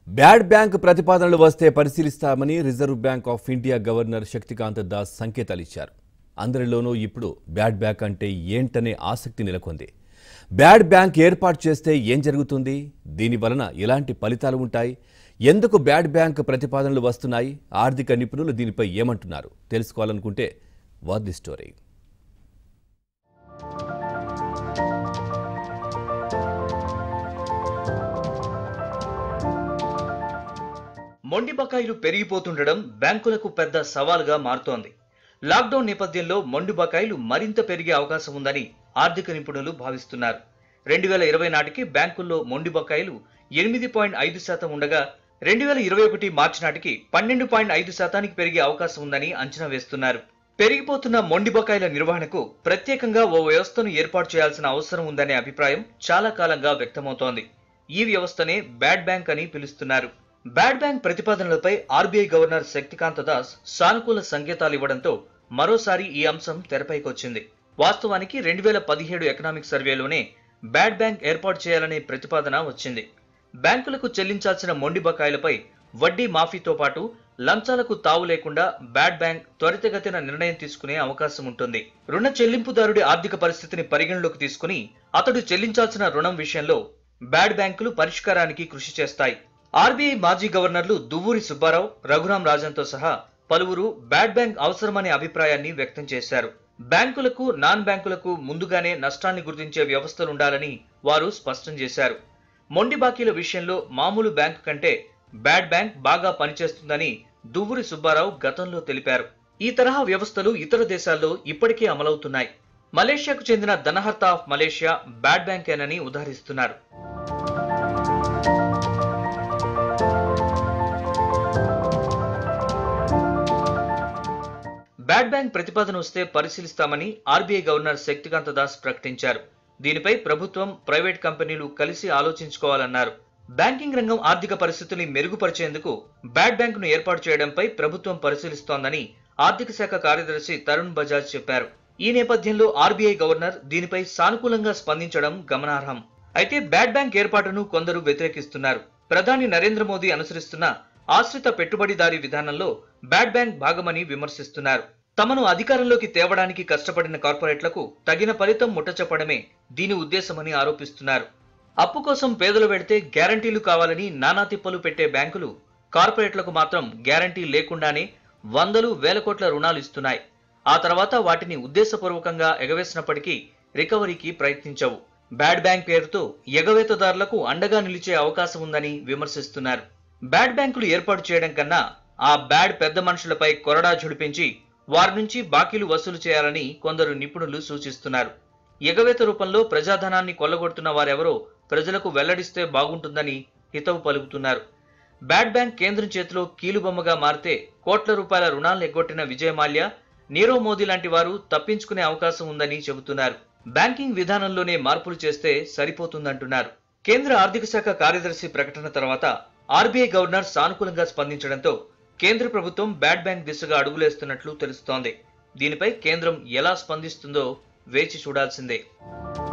bad bank ప్రతిపాదనలు వస్తే పరిశీలిస్తామని Reserve Bank of India governor Shaktikanta Das సంకేతాలు ఇచ్చారు అందరిలోనూ ఇప్పుడు బ్యాడ్ బ్యాంక్ అంటే ఏంటనే ఆసక్తి నెలకొంది బ్యాడ్ బ్యాంక్ ఏర్పాటు చేస్తే ఏం జరుగుతుంది దీని వలన ఎలాంటి ఫలితాలు ఉంటాయి ఎందుకు బ్యాడ్ బ్యాంక్ ప్రతిపాదనలు వస్తున్నాయి ఆర్థిక నిపుణులు దీనిపై ఏమంటున్నారు తెలుసుకోవాలనుకుంటే వాట్ ది స్టోరీ మొండి బకాయిలు పెరిగిపోతుండడం బ్యాంకులకు పెద్ద సవాలుగా మారుతోంది లాక్డౌన్ నేపథ్యంలో మొండి బకాయిలు మరింత పెరిగే అవకాశం ఉందని ఆర్థిక నిపుణులు భావిస్తున్నారు రెండు వేల ఇరవై నాటికి బ్యాంకుల్లో మొండి బకాయిలు ఎనిమిది పాయింట్ ఐదు శాతం ఉండగా రెండు వేల ఇరవై ఒకటి మార్చి నాటికి పన్నెండు పాయింట్ ఐదు శాతానికి పెరిగే అవకాశం ఉందని అంచనా వేస్తున్నారు పెరిగిపోతున్న మొండి బకాయిల నిర్వహణకు ప్రత్యేకంగా ఓ వ్యవస్థను ఏర్పాటు చేయాల్సిన అవసరం ఉందనే అభిప్రాయం చాలా కాలంగా వ్యక్తమవుతోంది ఈ వ్యవస్థనే బ్యాడ్ బ్యాంక్ అని పిలుస్తున్నారు బ్యాడ్ బ్యాంక్ ప్రతిపాదనలపై ఆర్బీఐ గవర్నర్ శక్తికాంత దాస్ సానుకూల సంకేతాలు ఇవ్వడంతో మరోసారి ఈ అంశం తెరపైకొచ్చింది వాస్తవానికి రెండు వేల పదిహేడు ఎకనామిక్ సర్వేలోనే బ్యాడ్ బ్యాంక్ ఏర్పాటు చేయాలనే ప్రతిపాదన వచ్చింది బ్యాంకులకు చెల్లించాల్సిన మొండి బకాయిలపై వడ్డీ మాఫీతో పాటు లంచాలకు తావు లేకుండా బ్యాడ్ బ్యాంక్ త్వరితగతిన నిర్ణయం తీసుకునే అవకాశం ఉంటుంది రుణ చెల్లింపుదారుడి ఆర్థిక పరిస్థితిని పరిగణలోకి తీసుకుని అతడు చెల్లించాల్సిన రుణం విషయంలో బ్యాడ్ బ్యాంకులు పరిష్కారానికి కృషి చేస్తాయి ఆర్బీఐ మాజీ గవర్నర్లు దువ్వూరి సుబ్బారావు రఘురాం రాజన్తో సహా పలువురు బ్యాడ్ బ్యాంక్ అవసరమనే అభిప్రాయాన్ని వ్యక్తం చేశారు బ్యాంకులకు నాన్ బ్యాంకులకు ముందుగానే నష్టాన్ని గుర్తించే వ్యవస్థలుండాలని వారు స్పష్టం చేశారు మొండి బాకీల విషయంలో మామూలు బ్యాంకు కంటే బ్యాడ్ బ్యాంక్ బాగా పనిచేస్తుందని దువ్వూరి సుబ్బారావు గతంలో తెలిపారు ఈ తరహా వ్యవస్థలు ఇతర దేశాల్లో ఇప్పటికే అమలవుతున్నాయి మలేషియాకు చెందిన ధనహర్త ఆఫ్ మలేషియా బ్యాడ్ బ్యాంకేనని ఉదాహరిస్తున్నారు బ్యాడ్ బ్యాంక్ ప్రతిపాదన వస్తే పరిశీలిస్తామని ఆర్బీఐ గవర్నర్ శక్తికాంత దాస్ ప్రకటించారు దీనిపై ప్రభుత్వం ప్రైవేట్ కంపెనీలు కలిసి ఆలోచించుకోవాలన్నారు బ్యాంకింగ్ రంగం ఆర్థిక పరిస్థితుల్ని మెరుగుపరిచేందుకు బ్యాడ్ బ్యాంకును ఏర్పాటు చేయడంపై ప్రభుత్వం పరిశీలిస్తోందని ఆర్థిక శాఖ కార్యదర్శి తరుణ్ బజాజ్ చెప్పారు ఈ నేపథ్యంలో ఆర్బీఐ గవర్నర్ దీనిపై సానుకూలంగా స్పందించడం గమనార్హం అయితే బ్యాడ్ బ్యాంక్ ఏర్పాటును కొందరు వ్యతిరేకిస్తున్నారు ప్రధాని నరేంద్ర మోదీ అనుసరిస్తున్న ఆశ్రిత పెట్టుబడిదారీ విధానంలో బ్యాడ్ బ్యాంక్ భాగమని విమర్శిస్తున్నారు తమను అధికారంలోకి తేవడానికి కష్టపడిన కార్పొరేట్లకు తగిన ఫలితం ముట్టచెప్పడమే దీని ఉద్దేశమని ఆరోపిస్తున్నారు అప్పు కోసం పేదలు పెడితే గ్యారంటీలు కావాలని నానా తిప్పలు పెట్టే బ్యాంకులు కార్పొరేట్లకు మాత్రం గ్యారంటీ లేకుండానే వందలు వేల కోట్ల రుణాలు ఇస్తున్నాయి ఆ తర్వాత వాటిని ఉద్దేశపూర్వకంగా ఎగవేసినప్పటికీ రికవరీకి ప్రయత్నించవు బ్యాడ్ బ్యాంక్ పేరుతో ఎగవేతదారులకు అండగా నిలిచే అవకాశం ఉందని విమర్శిస్తున్నారు బ్యాడ్ బ్యాంకులు ఏర్పాటు చేయడం కన్నా ఆ బ్యాడ్ పెద్ద మనుషులపై కొరడా ఝుడిపించి వారి నుంచి బాకీలు వసూలు చేయాలని కొందరు నిపుణులు సూచిస్తున్నారు ఎగవేత రూపంలో ప్రజాధనాన్ని కొల్లగొడుతున్న వారెవరో ప్రజలకు వెల్లడిస్తే బాగుంటుందని హితవు పలుకుతున్నారు బ్యాడ్ బ్యాంక్ కేంద్రం చేతిలో కీలుబొమ్మగా మారితే కోట్ల రూపాయల రుణాలను ఎగ్గొట్టిన విజయ్ మాల్యా నీరవ్ మోదీ లాంటి వారు తప్పించుకునే అవకాశం ఉందని చెబుతున్నారు బ్యాంకింగ్ విధానంలోనే మార్పులు చేస్తే సరిపోతుందంటున్నారు కేంద్ర ఆర్థిక శాఖ కార్యదర్శి ప్రకటన తర్వాత ఆర్బీఐ గవర్నర్ సానుకూలంగా స్పందించడంతో కేంద్ర ప్రభుత్వం బ్యాడ్ బ్యాంక్ దిశగా అడుగులేస్తున్నట్లు తెలుస్తోంది దీనిపై కేంద్రం ఎలా స్పందిస్తుందో వేచి చూడాల్సిందే